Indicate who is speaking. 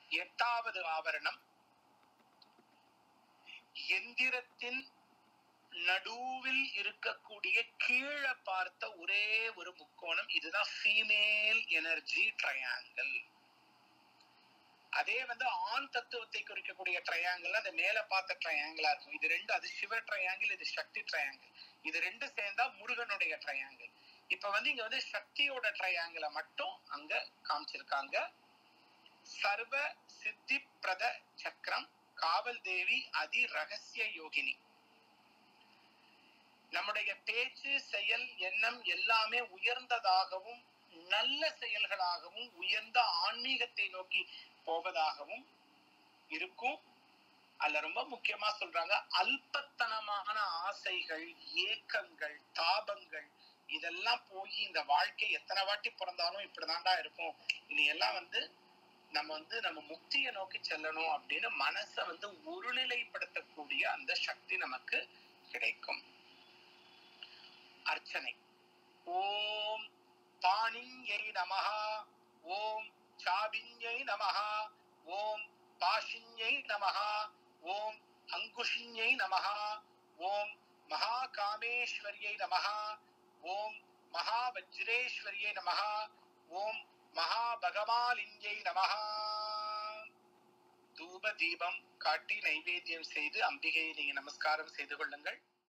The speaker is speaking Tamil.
Speaker 1: எட்டாவது ஆவரணம் எந்திரத்தின் நடுவில் இருக்கக்கூடிய கீழே பார்த்த ஒரே ஒரு முக்கோணம் இதுதான் ஃபீமேல் எனர்ஜி ட்ரையாங்கிள் அதே வந்து ஆண் தத்துவத்தை குறிக்கக்கூடிய ட்ரையாங்கிள் அந்த மேல பார்த்த ட்ரையாங்கிளா இருக்கும் இது ரெண்டு அது சிவ ட்ரையாங்கிள் இது சக்தி ட்ரையாங்கிள் இது ரெண்டு சேர்ந்தா முருகனுடைய ட்ரையாங்கிள் இப்ப வந்து இங்க வந்து சக்தியோட ட்ரையாங்கிளை மட்டும் அங்க காமிச்சிருக்காங்க சர்வ சித்தி பிரத சக்கரம் காவல் தேவி அதி ரகசிய யோகினி நம்முடைய பேச்சு செயல் எண்ணம் எல்லாமே உயர்ந்ததாகவும் நல்ல செயல்களாகவும் உயர்ந்த ஆன்மீகத்தை நோக்கி போவதாகவும் இருக்கும் அல்ல ரொம்ப முக்கியமா சொல்றாங்க அல்பத்தனமான ஆசைகள் ஏக்கங்கள் தாபங்கள் இதெல்லாம் போய் இந்த வாழ்க்கை எத்தனை வாட்டி பிறந்தாலும் இப்படிதான்டா இருக்கும் இனி எல்லாம் வந்து நம்ம வந்து நம்ம முக்தியை நோக்கி செல்லணும் அப்படின்னு மனசை வந்து ஒருநிலைப்படுத்தக்கூடிய அந்த சக்தி நமக்கு கிடைக்கும் அர்ச்சனை ஓம் பாணிஞை நமஹா ஓம் சாபிஞை நமஹா ஓம் பாஷிஞை நமஹா ஓம் அங்குஷிஞை நமஹா ஓம் மகாகாமேஸ்வரியை நமஹா ஓம் மகாவஜ்ரேஸ்வரியை நமஹா ஓம் மகாபகவாலிங்கை நமஹா தூப தீபம் காட்டி நைவேத்தியம் செய்து அம்பிகையை நீங்க நமஸ்காரம் செய்து கொள்ளுங்கள்